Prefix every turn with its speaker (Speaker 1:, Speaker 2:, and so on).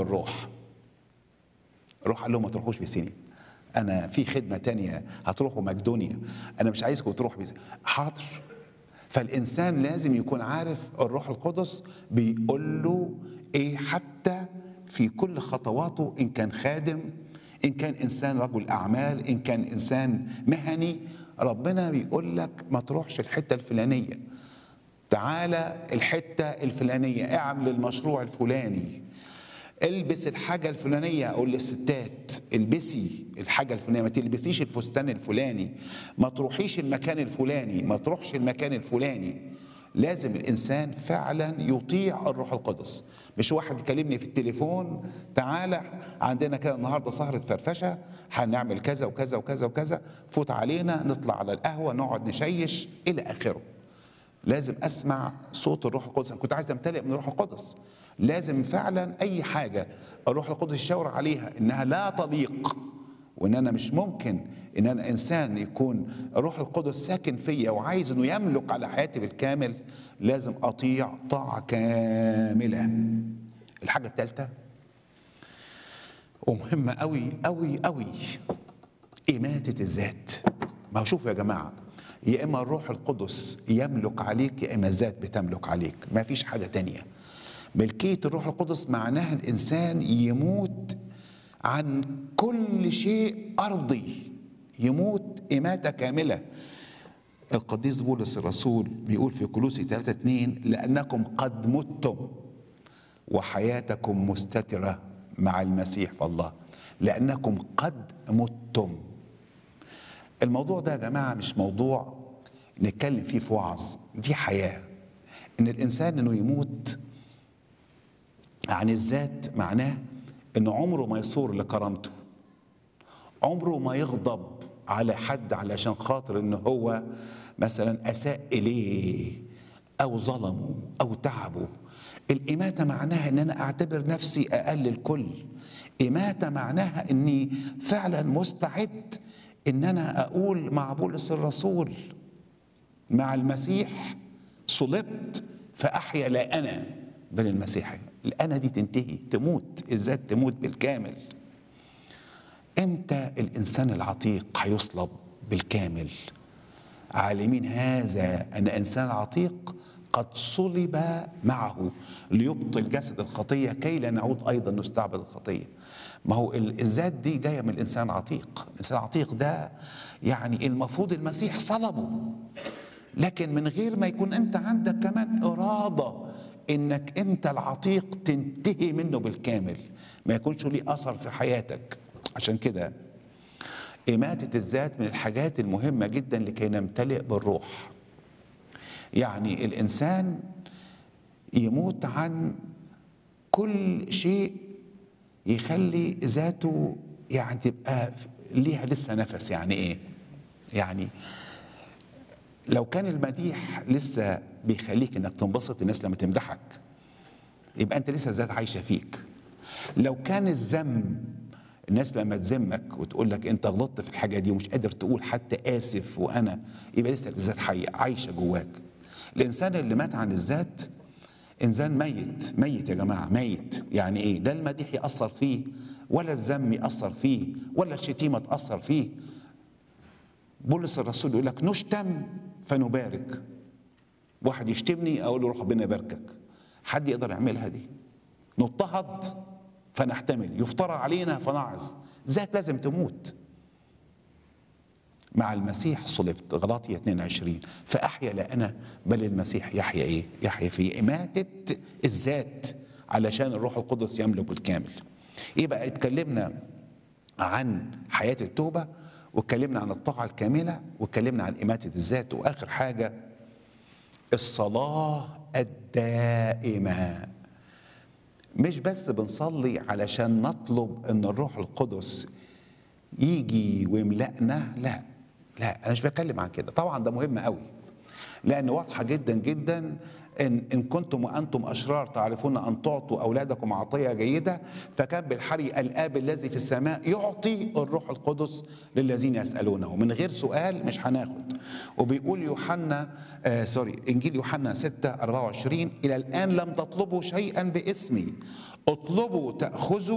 Speaker 1: الروح الروح قال لهم ما تروحوش بسيني انا في خدمه تانية هتروحوا مقدونيا انا مش عايزكم تروحوا بس حاضر فالانسان لازم يكون عارف الروح القدس بيقول له ايه حتى في كل خطواته ان كان خادم ان كان انسان رجل اعمال ان كان انسان مهني ربنا بيقول لك ما تروحش الحته الفلانيه تعالى الحته الفلانيه اعمل المشروع الفلاني البس الحاجة الفلانية أقول للستات البسي الحاجة الفلانية ما تلبسيش الفستان الفلاني ما تروحيش المكان الفلاني ما تروحش المكان الفلاني لازم الإنسان فعلا يطيع الروح القدس مش واحد يكلمني في التليفون تعالى عندنا كده النهاردة سهرة فرفشة هنعمل كذا وكذا وكذا وكذا فوت علينا نطلع على القهوة نقعد نشيش إلى آخره لازم اسمع صوت الروح القدس انا كنت عايز امتلئ من الروح القدس لازم فعلا اي حاجه الروح القدس يشاور عليها انها لا تليق وان انا مش ممكن ان انا انسان يكون الروح القدس ساكن فيا وعايز انه يملك على حياتي بالكامل لازم اطيع طاعه كامله الحاجه الثالثه ومهمه قوي قوي قوي إماتة الذات ما هو شوفوا يا جماعة يا إما الروح القدس يملك عليك يا إما الذات بتملك عليك ما فيش حاجة تانية ملكية الروح القدس معناها الإنسان يموت عن كل شيء أرضي يموت إماتة كاملة القديس بولس الرسول بيقول في كولوسي 3 2 لأنكم قد متم وحياتكم مستترة مع المسيح في الله لأنكم قد متم الموضوع ده يا جماعة مش موضوع نتكلم فيه في وعظ دي حياة إن الإنسان إنه يموت عن الذات معناه إن عمره ما يثور لكرامته عمره ما يغضب على حد علشان خاطر إن هو مثلا أساء إليه أو ظلمه أو تعبه الإماتة معناها إن أنا أعتبر نفسي أقل الكل إماتة معناها إني فعلا مستعد إن أنا أقول مع بولس الرسول مع المسيح صلبت فأحيا لا أنا بل المسيح الأنا دي تنتهي تموت الذات تموت بالكامل امتى الانسان العتيق هيصلب بالكامل عالمين هذا ان انسان عتيق قد صلب معه ليبطل جسد الخطيه كي لا نعود ايضا نستعبد الخطيه ما هو ال- الذات دي جايه من الانسان عتيق الانسان العتيق ده يعني المفروض المسيح صلبه لكن من غير ما يكون انت عندك كمان اراده انك انت العتيق تنتهي منه بالكامل ما يكونش ليه اثر في حياتك عشان كده إماتة الذات من الحاجات المهمة جدا لكي نمتلئ بالروح يعني الإنسان يموت عن كل شيء يخلي ذاته يعني تبقى ليها لسه نفس يعني ايه يعني لو كان المديح لسه بيخليك انك تنبسط الناس لما تمدحك يبقى انت لسه الذات عايشه فيك لو كان الذم الناس لما تذمك وتقول لك انت غلطت في الحاجه دي ومش قادر تقول حتى اسف وانا يبقى لسه الذات حيه عايشه جواك الانسان اللي مات عن الذات انسان ميت ميت يا جماعه ميت يعني ايه لا المديح ياثر فيه ولا الذم ياثر فيه ولا الشتيمه تاثر فيه بولس الرسول يقول لك نشتم فنبارك واحد يشتمني اقول له روح ربنا يباركك حد يقدر يعملها دي نضطهد فنحتمل يفترى علينا فنعظ ذات لازم تموت مع المسيح صلبت غلاطية 22 فأحيا لا أنا بل المسيح يحيا إيه يحيا في إماتة الذات علشان الروح القدس يملك بالكامل يبقى اتكلمنا عن حياة التوبة واتكلمنا عن الطاعة الكاملة واتكلمنا عن إماتة الذات وآخر حاجة الصلاة الدائمة مش بس بنصلي علشان نطلب ان الروح القدس يجي ويملأنا لا لا انا مش بتكلم عن كده طبعا ده مهم قوي لان واضحه جدا جدا إن, إن كنتم وأنتم أشرار تعرفون أن تعطوا أولادكم عطية جيدة فكان بالحري الآب الذي في السماء يعطي الروح القدس للذين يسألونه من غير سؤال مش هناخد وبيقول يوحنا آه سوري إنجيل يوحنا 6 24 إلى الآن لم تطلبوا شيئا باسمي اطلبوا تأخذوا